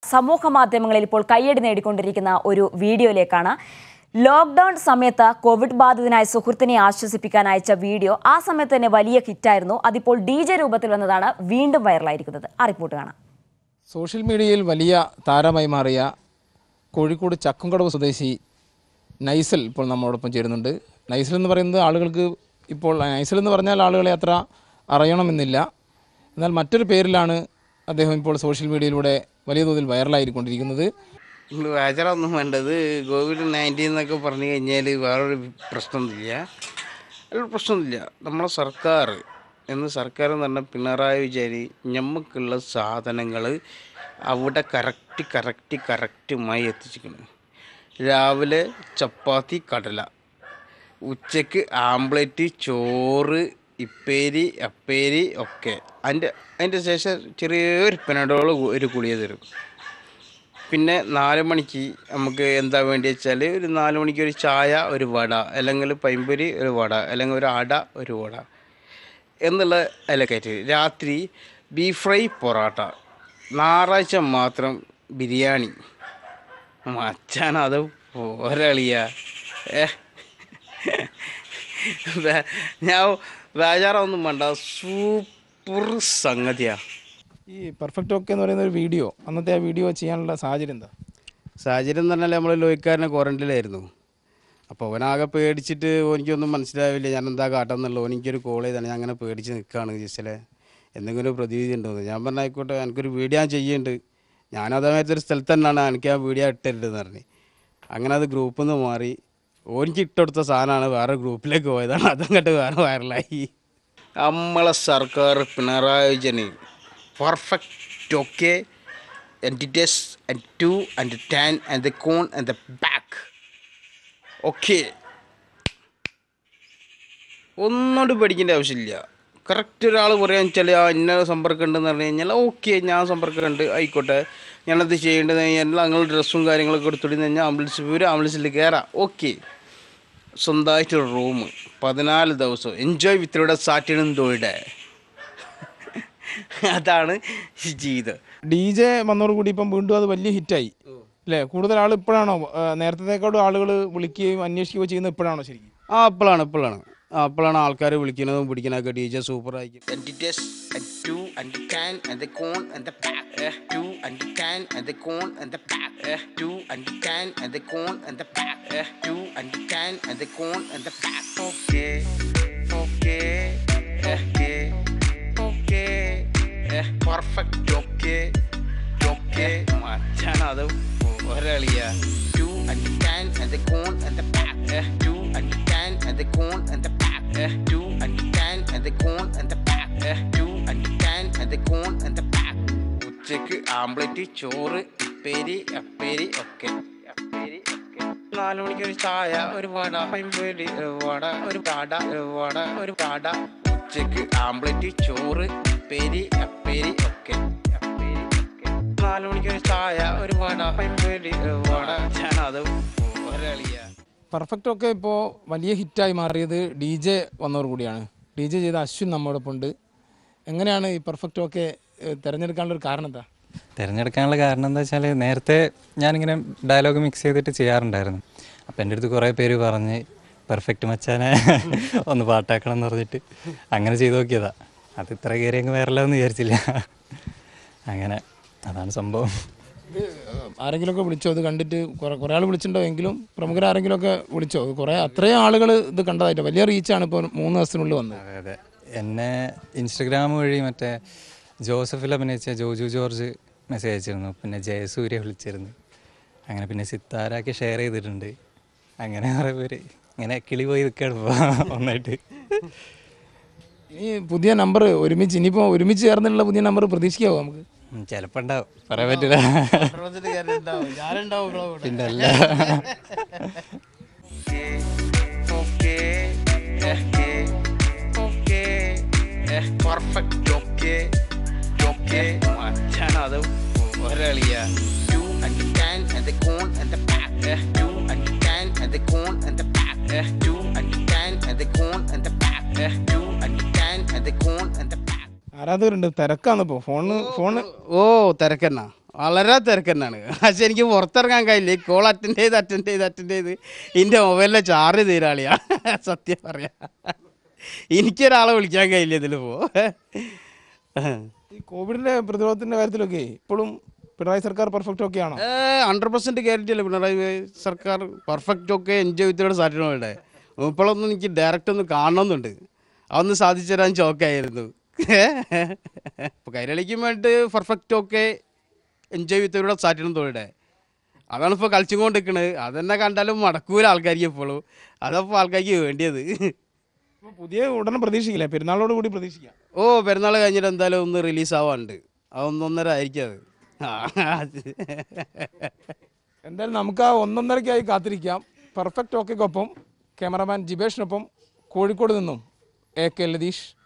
സമൂഹ മാധ്യമങ്ങളിൽ ഇപ്പോൾ കയ്യടി നേടിക്കൊണ്ടിരിക്കുന്ന ഒരു വീഡിയോയിലേക്കാണ് ലോക്ക്ഡൌൺ സമയത്ത് കോവിഡ് ബാധിതനായ സുഹൃത്തിനെ ആശ്വസിപ്പിക്കാൻ അയച്ച വീഡിയോ ആ സമയത്ത് തന്നെ വലിയ ഹിറ്റായിരുന്നു അതിപ്പോൾ ഡി ജെ രൂപത്തിൽ വന്നതാണ് വീണ്ടും വൈറലായിരിക്കുന്നത് ആ റിപ്പോർട്ട് കാണാം സോഷ്യൽ മീഡിയയിൽ വലിയ താരമായി മാറിയ കോഴിക്കോട് ചക്കുംകടവ് സ്വദേശി നൈസൽ ഇപ്പോൾ നമ്മളോടൊപ്പം ചേരുന്നുണ്ട് നൈസൽ എന്ന് പറയുന്നത് ആളുകൾക്ക് ഇപ്പോൾ നൈസൽ എന്ന് പറഞ്ഞാൽ ആളുകളെ അത്ര അറിയണമെന്നില്ല എന്നാൽ മറ്റൊരു പേരിലാണ് അദ്ദേഹം ഇപ്പോൾ സോഷ്യൽ മീഡിയയിലൂടെ വലിയ തോതിൽ വൈറലായിക്കൊണ്ടിരിക്കുന്നത് നിങ്ങൾ ബേജാറൊന്നും വേണ്ടത് കോവിഡ് നയൻറ്റീൻ എന്നൊക്കെ പറഞ്ഞു കഴിഞ്ഞാൽ വേറൊരു പ്രശ്നമൊന്നുമില്ല ഒരു പ്രശ്നമൊന്നുമില്ല നമ്മളെ സർക്കാർ എന്ന് സർക്കാർ എന്ന് പറഞ്ഞാൽ പിണറായി വിജയൻ ഞമ്മക്കുള്ള സാധനങ്ങൾ അവിടെ കറക്റ്റ് കറക്റ്റ് കറക്റ്റുമായി എത്തിച്ചിരിക്കുന്നു രാവിലെ ചപ്പാത്തി കടല ഉച്ചക്ക് ആംപ്ലേറ്റ് ചോറ് ഇപ്പേരി അപ്പേരി ഒക്കെ അതിൻ്റെ അതിൻ്റെ ശേഷം ചെറിയൊരു പെനഡോൾ ഒരു കുളിയ തരും പിന്നെ നാല് മണിക്ക് നമുക്ക് എന്താ വേണ്ടി വെച്ചാൽ ഒരു നാല് മണിക്ക് ഒരു ചായ ഒരു വട അല്ലെങ്കിൽ പൈമ്പൊരി ഒരു വട അല്ലെങ്കിൽ ഒരു അട ഒരു വട എന്നുള്ള അതിലൊക്കെ രാത്രി ബീഫ് ഫ്രൈ പൊറോട്ട ഞായറാഴ്ച മാത്രം ബിരിയാണി മച്ചാൻ അത് പോരളിയ ഏ വേ- ഞാൻ ബേജാറൊന്നും വേണ്ട സൂപ്പർ സംഗതിയാ ഈ പെർഫെക്റ്റ് ഓക്കെ എന്ന് പറയുന്ന ഒരു വീഡിയോ അന്നത്തെ ആ വീഡിയോ ചെയ്യാനുള്ള സാഹചര്യം എന്താ സാഹചര്യം എന്ന് പറഞ്ഞാൽ നമ്മൾ ലോഹിക്കാരനെ ക്വാറൻറ്റൈനിലായിരുന്നു അപ്പോൾ അവനാകെ പേടിച്ചിട്ട് എനിക്കൊന്നും മനസ്സിലാവില്ല ഞാൻ എന്താ കാട്ടാന്നുള്ളത് എനിക്കൊരു കോൾ ചെയ്താണ് ഞാൻ അങ്ങനെ പേടിച്ച് നിൽക്കുകയാണ് ജിസലെ എന്തെങ്കിലും ഒരു പ്രതീതി ഉണ്ടോ എന്ന് ഞാൻ പറഞ്ഞ ആയിക്കോട്ടെ എനിക്കൊരു വീഡിയോ ഞാൻ ചെയ്യുന്നുണ്ട് ഞാൻ അതേമാതിരി ഒരു സ്ഥലത്ത് തന്നെയാണ് എനിക്ക് ആ വീഡിയോ ഇട്ടരുതെന്ന് പറഞ്ഞ് അങ്ങനെ അത് ഗ്രൂപ്പിൽ നിന്ന് മാറി ഓനിക്ക് ഇട്ടെടുത്ത സാധനമാണ് വേറെ ഗ്രൂപ്പിലേക്ക് പോയതാണ് അതങ്ങോട്ട് വേറെ വൈറലായി നമ്മളെ സർക്കാർ പിണറായി വിജയന് perfect okay entities and two and the ten and the cone and the back. Okay. ഒന്നുകൊണ്ട് പേടിക്കേണ്ട ആവശ്യമില്ല കറക്റ്റ് ഒരാൾ പറയാന്ന് വെച്ചാൽ ആ ഇന്ന സമ്പർക്കം ഉണ്ടെന്ന് പറഞ്ഞു കഴിഞ്ഞാൽ ഓക്കെ ഞാൻ സമ്പർക്കം ഉണ്ട് ആയിക്കോട്ടെ ഞാനത് ചെയ്യേണ്ടത് കഴിഞ്ഞാൽ നിങ്ങൾ ഡ്രസ്സും കാര്യങ്ങളൊക്കെ എടുത്തിട്ട് കഴിഞ്ഞാൽ ആംബുലൻസ് പോരും ആംബുലൻസിൽ കയറാം ഓക്കെ സ്വന്തമായിട്ടൊരു റൂം പതിനാല് ദിവസം എൻജോയ് വിത്തിലൂടെ സാറ്റിനും തോയുടെ അതാണ് ജീവിതം ഡി ജെ വന്നതോടുകൂടി ഇപ്പം വീണ്ടും അത് വലിയ ഹിറ്റായി അല്ലേ കൂടുതൽ ആൾ ഇപ്പോഴാണോ ആ, നേരത്തേക്കാളും ആളുകൾ വിളിക്കുകയും അന്വേഷിക്കുകയോ ചെയ്യുന്നത് ഇപ്പോഴാണോ ശരിക്കും ആ അപ്പോഴാണ് ഇപ്പോഴാണ് ആ അപ്പോഴാണ് ആൾക്കാർ വിളിക്കുന്നതും പിടിക്കുന്നതൊക്കെ ഡി ജെ സൂപ്പർ ആയിരിക്കും പെർഫെക്റ്റ് ഓക്കെ ഓക്കെ മച്ചാനത് ഒരളിയ two and ten and the cone and the back two and ten and the cone and the back two and ten and the cone and the back two and ten and the cone and the back ഉച്ചക്ക് ആംപ്ലേറ്റ് ചോറ് ഉപ്പേരി അപ്പേരി ഒക്കെ അപ്പേരി ഒക്കെ നാല് മണിക്ക് ഒരു ചായ ഒരു വട പൈമ്പേരി ഒരു വട ഒരു കാട ഒരു വട ഒരു കാട ഉച്ചക്ക് ആംപ്ലേറ്റ് ചോറ് ഉപ്പേരി അപ്പേരി ഒക്കെ അപ്പേരി ഒക്കെ നാല് മണിക്ക് ഒരു ചായ ഒരു വട പൈമ്പേരി ഒരു വട ഞാനത് ഒരളിയ പെർഫെക്റ്റ് ഒക്കെ ഇപ്പോൾ വലിയ ഹിറ്റായി മാറിയത് ഡി ജെ വന്നതോടു കൂടിയാണ് ഡി ജെ ചെയ്ത അശ്വിൻ നമ്മോടൊപ്പം ഉണ്ട് എങ്ങനെയാണ് ഈ പെർഫെക്റ്റ് ഒക്കെ തിരഞ്ഞെടുക്കാനുള്ള ഒരു കാരണം എന്താ തിരഞ്ഞെടുക്കാനുള്ള കാരണം എന്താ വെച്ചാൽ നേരത്തെ ഞാനിങ്ങനെ ഡയലോഗ് മിക്സ് ചെയ്തിട്ട് ചെയ്യാറുണ്ടായിരുന്നു അപ്പം എൻ്റെ അടുത്ത് കുറേ പേര് പറഞ്ഞ് പെർഫെക്റ്റ് മച്ചാനെ ഒന്ന് പാട്ടാക്കണം എന്ന് പറഞ്ഞിട്ട് അങ്ങനെ ചെയ്ത് നോക്കിയതാ അത് ഇത്ര കയറി അങ്ങ് വരലെന്ന് വിചാരിച്ചില്ല അങ്ങനെ അതാണ് സംഭവം ഇത് ആരെങ്കിലുമൊക്കെ വിളിച്ചോ ഇത് കണ്ടിട്ട് കുറെ കുറേ ആൾ വിളിച്ചിട്ടുണ്ടോ എങ്കിലും പ്രമുഖർ ആരെങ്കിലുമൊക്കെ വിളിച്ചോ കുറേ അത്രയും ആളുകൾ ഇത് കണ്ടതായിട്ട് വലിയ റീച്ചാണ് ഇപ്പോൾ മൂന്ന് ദിവസത്തിനുള്ളിൽ വന്നത് അതെ അതെ എന്നെ ഇൻസ്റ്റഗ്രാം വഴി മറ്റേ ജോസഫിൽ അഭിനയിച്ച ജോജു ജോർജ് മെസ്സേജ് അയച്ചിരുന്നു പിന്നെ ജയസൂര്യ വിളിച്ചിരുന്നു അങ്ങനെ പിന്നെ സിത്താരൊക്കെ ഷെയർ ചെയ്തിട്ടുണ്ട് അങ്ങനെ കുറേ പേര് ഇങ്ങനെ കിളി പോയി നിൽക്കുകയാണ് ഇപ്പോൾ ഒന്നായിട്ട് ഇനി പുതിയ നമ്പർ ഒരുമിച്ച് ഇനിയിപ്പോൾ ഒരുമിച്ച് ചേർന്നുള്ള പുതിയ നമ്പർ പ്രതീക്ഷിക്കാവോ നമുക്ക് ഉം, ചിലപ്പോൾ ഉണ്ടാവും പറയാൻ പറ്റില്ല പിന്നെ അല്ല പെർഫെക്റ്റ് ഓക്കെ ഓക്കെ മച്ചാനത് ഒരളിയ two and ten and the cone and the back two and ten and the cone and the back two and ten and the cone and the back two and ten and the cone and the back ആരാധകരുണ്ട് തിരക്കാണ് ഇപ്പോൾ phone phone ഓ തിരക്കെന്നാ വളരെ തിരക്ക് തന്നെയാണ് പക്ഷെ എനിക്ക് പുറത്തിറങ്ങാൻ കഴിയില്ല ഈ കോൾ അറ്റൻഡ് ചെയ്ത് അറ്റൻഡ് ചെയ്ത് അറ്റൻഡ് ചെയ്ത് എൻ്റെ മൊബൈലിലെ ചാർജ് തീരാളിയാ സത്യം പറയാ എനിക്കൊരാളെ വിളിക്കാൻ കഴിയില്ല ഇതിൽ പോ ഈ കോവിഡിന്റെ പ്രതിരോധത്തിന്റെ കാര്യത്തിലൊക്കെ ഇപ്പോഴും പിണറായി സർക്കാർ പെർഫെക്റ്റ് ഒക്കെ ആണോ ഹൺഡ്രഡ് പെർസെൻറ്റ് ഗ്യാരണ്ടി അല്ലേ പിണറായി സർക്കാർ പെർഫെക്റ്റ് ഒക്കെ എൻജോയ് വിത്തോടെ സാറ്റിനോടെ ഇപ്പോഴൊന്നും എനിക്ക് ഡയറക്റ്റ് ഒന്ന് കാണണമെന്നുണ്ട് അതൊന്ന് സാധിച്ചു തരാൻ ചോക്കായിരുന്നു ഇപ്പോൾ കൈരളിക്കും വേണ്ടി പെർഫെക്റ്റ് ഒക്കെ എൻജോയ് വിത്തോടെ സാറ്റിനും തോടെ അതാണ് ഇപ്പോൾ കളിച്ചും കൊണ്ട് നിൽക്കുന്നത് അതെന്നെ കണ്ടാലും മടക്കൂല ആൾക്കാർക്ക് ഇപ്പോഴും അതപ്പോൾ ആൾക്കാർക്ക് വേണ്ടിയത് ഇപ്പൊ പുതിയ ഉടനെ പ്രതീക്ഷിക്കില്ല പെരുന്നാളോട് കൂടി പ്രതീക്ഷിക്കാം ഓ പെരുന്നാൾ കഴിഞ്ഞിട്ട് എന്തായാലും ഒന്ന് റിലീസ് ആവാണ്ട് അതൊന്നൊന്നര ആയിരിക്കും അത് ആ അത് എന്തായാലും നമുക്ക് ആ ഒന്നൊന്നരയ്ക്കായി കാത്തിരിക്കാം പെർഫെക്റ്റ് ഓക്കെക്കൊപ്പം ക്യാമറമാൻ ജിബേഷിനൊപ്പം കോഴിക്കോട് നിന്നും എ കെ ലതീഷ്